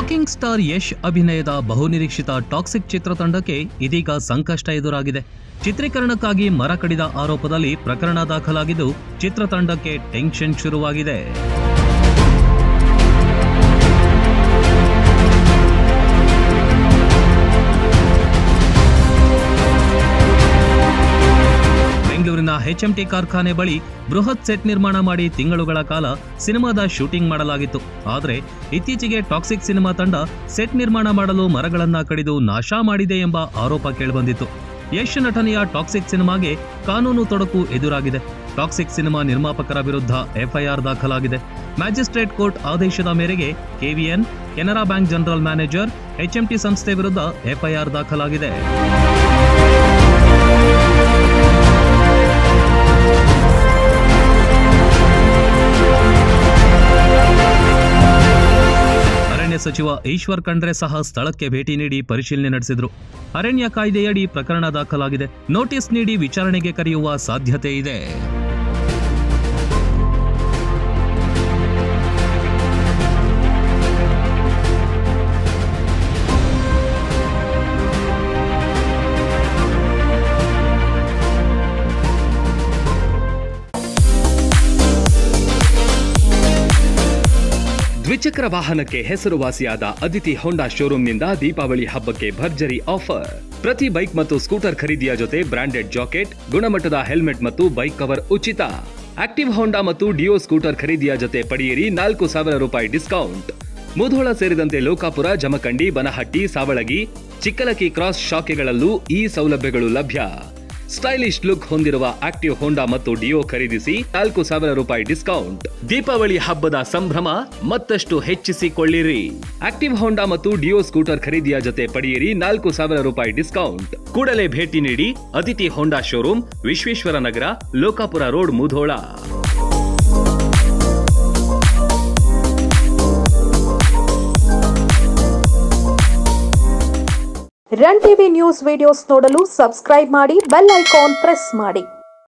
rocking star Yash ಅಭಿನಯದ ಬಹುನಿರೀಕ್ಷಿತ toxic ಚಿತ್ರತಂಡಕ್ಕೆ ಇದೀಗ ಸಂಕಷ್ಟ ಎದುರಾಗಿದೆ ಚಿತ್ರೀಕರಣಕ್ಕಾಗಿ ಮರ ಕಡಿದ ಆರೋಪದಲ್ಲಿ ಪ್ರಕರಣ ದಾಖಲಾಗಿದ್ದು ಚಿತ್ರತಂಡಕ್ಕೆ ಟೆನ್ಷನ್ ಶುರುವಾಗಿದೆ ಬೆಂಗಳೂರಿನ ಎಚ್ಎಂಟಿ ಕಾರ್ಖಾನೆ ಬಳಿ ಬೃಹತ್ ಸೆಟ್ ನಿರ್ಮಾಣ ಮಾಡಿ ತಿಂಗಳುಗಳ ಕಾಲ ಸಿನಿಮಾದ ಶೂಟಿಂಗ್ ಮಾಡಲಾಗಿತ್ತು ಆದರೆ ಇತ್ತೀಚೆಗೆ ಟಾಕ್ಸಿಕ್ ಸಿನಿಮಾ ತಂಡ ಸೆಟ್ ನಿರ್ಮಾಣ ಮಾಡಲು ಮರಗಳನ್ನ ಕಡಿದು ನಾಶ ಮಾಡಿದೆ ಎಂಬ ಆರೋಪ ಕೇಳಿಬಂದಿತ್ತು ಯಶ್ ನಟನೆಯ ಟಾಕ್ಸಿಕ್ ಸಿನಿಮಾಗೆ ಕಾನೂನು ತೊಡಕು ಎದುರಾಗಿದೆ ಟಾಕ್ಸಿಕ್ ಸಿನಿಮಾ ನಿರ್ಮಾಪಕರ ವಿರುದ್ಧ ಎಫ್ಐಆರ್ ದಾಖಲಾಗಿದೆ ಮ್ಯಾಜಿಸ್ಟ್ರೇಟ್ ಕೋರ್ಟ್ ಆದೇಶದ ಮೇರೆಗೆ KVN Canara bank general manager HMT ಸಂಸ್ಥೆ ವಿರುದ್ಧ ಎಫ್ಐಆರ್ ದಾಖಲಾಗಿದೆ ಅರಣ್ಯ ಸಚಿವ ಈಶ್ವರ್ ಖಂಡ್ರೆ ಸಹ ಸ್ಥಳಕ್ಕೆ ಭೇಟಿ ನೀಡಿ ಪರಿಶೀಲನೆ ನಡೆಸಿದ್ರು ಅರಣ್ಯ ಕಾಯ್ದೆಯಡಿ ಪ್ರಕರಣ ದಾಖಲಾಗಿದೆ ನೋಟಿಸ್ ನೀಡಿ ವಿಚಾರಣೆಗೆ ಕರೆಯುವ ಸಾಧ್ಯತೆ ಇದೆ ದ್ವಿಚಕ್ರ ವಾಹನಕ್ಕೆ ಹೆಸರುವಾಸಿಯಾದ ಅದಿತಿ ಹೋಂಡಾ ಶೋರೂಮ್ನಿಂದ ದೀಪಾವಳಿ ಹಬ್ಬಕ್ಕೆ ಭರ್ಜರಿ ಆಫರ್ ಪ್ರತಿ ಬೈಕ್ ಮತ್ತು ಸ್ಕೂಟರ್ ಖರೀದಿಯ ಜೊತೆ ಬ್ರಾಂಡೆಡ್ ಜಾಕೆಟ್ ಗುಣಮಟ್ಟದ ಹೆಲ್ಮೆಟ್ ಮತ್ತು ಬೈಕ್ ಕವರ್ ಉಚಿತ ಆಕ್ಟಿವ್ ಹೋಂಡಾ ಮತ್ತು ಡಿಯೋ ಸ್ಕೂಟರ್ ಖರೀದಿಯ ಜೊತೆ ಪಡೆಯಿರಿ ನಾಲ್ಕು ಸಾವಿರ ರೂಪಾಯಿ ಡಿಸ್ಕೌಂಟ್ ಮುಧೋಳ ಸೇರಿದಂತೆ ಲೋಕಾಪುರ ಜಮಖಂಡಿ ಬನಹಟ್ಟಿ ಸಾವಳಗಿ ಚಿಕ್ಕಲಕ್ಕಿ ಕ್ರಾಸ್ ಶಾಖೆಗಳಲ್ಲೂ ಈ ಸೌಲಭ್ಯಗಳು ಲಭ್ಯ ಸ್ಟೈಲಿಶ್ ಲುಕ್ ಹೊಂದಿರುವ ಆಕ್ಟಿವ್ ಹೋಂಡಾ ಮತ್ತು ಡಿಯೋ ಖರೀದಿಸಿ ನಾಲ್ಕು ಸಾವಿರ ರೂಪಾಯಿ ಡಿಸ್ಕೌಂಟ್ ದೀಪಾವಳಿ ಹಬ್ಬದ ಸಂಭ್ರಮ ಮತ್ತಷ್ಟು ಹೆಚ್ಚಿಸಿಕೊಳ್ಳಿರಿ ಆಕ್ಟಿವ್ ಹೋಂಡಾ ಮತ್ತು ಡಿಯೋ ಸ್ಕೂಟರ್ ಖರೀದಿಯ ಜೊತೆ ಪಡೆಯಿರಿ ನಾಲ್ಕು ಸಾವಿರ ರೂಪಾಯಿ ಡಿಸ್ಕೌಂಟ್ ಕೂಡಲೇ ಭೇಟಿ ನೀಡಿ Aditi Honda showroom Vishweshwara Nagar Lokapur road Mudhol run TV news videos ನೋಡಲು ಸಬ್ಸ್ಕ್ರೈಬ್ ಮಾಡಿ ಬೆಲ್ ಐಕಾನ್ ಪ್ರೆಸ್ ಮಾಡಿ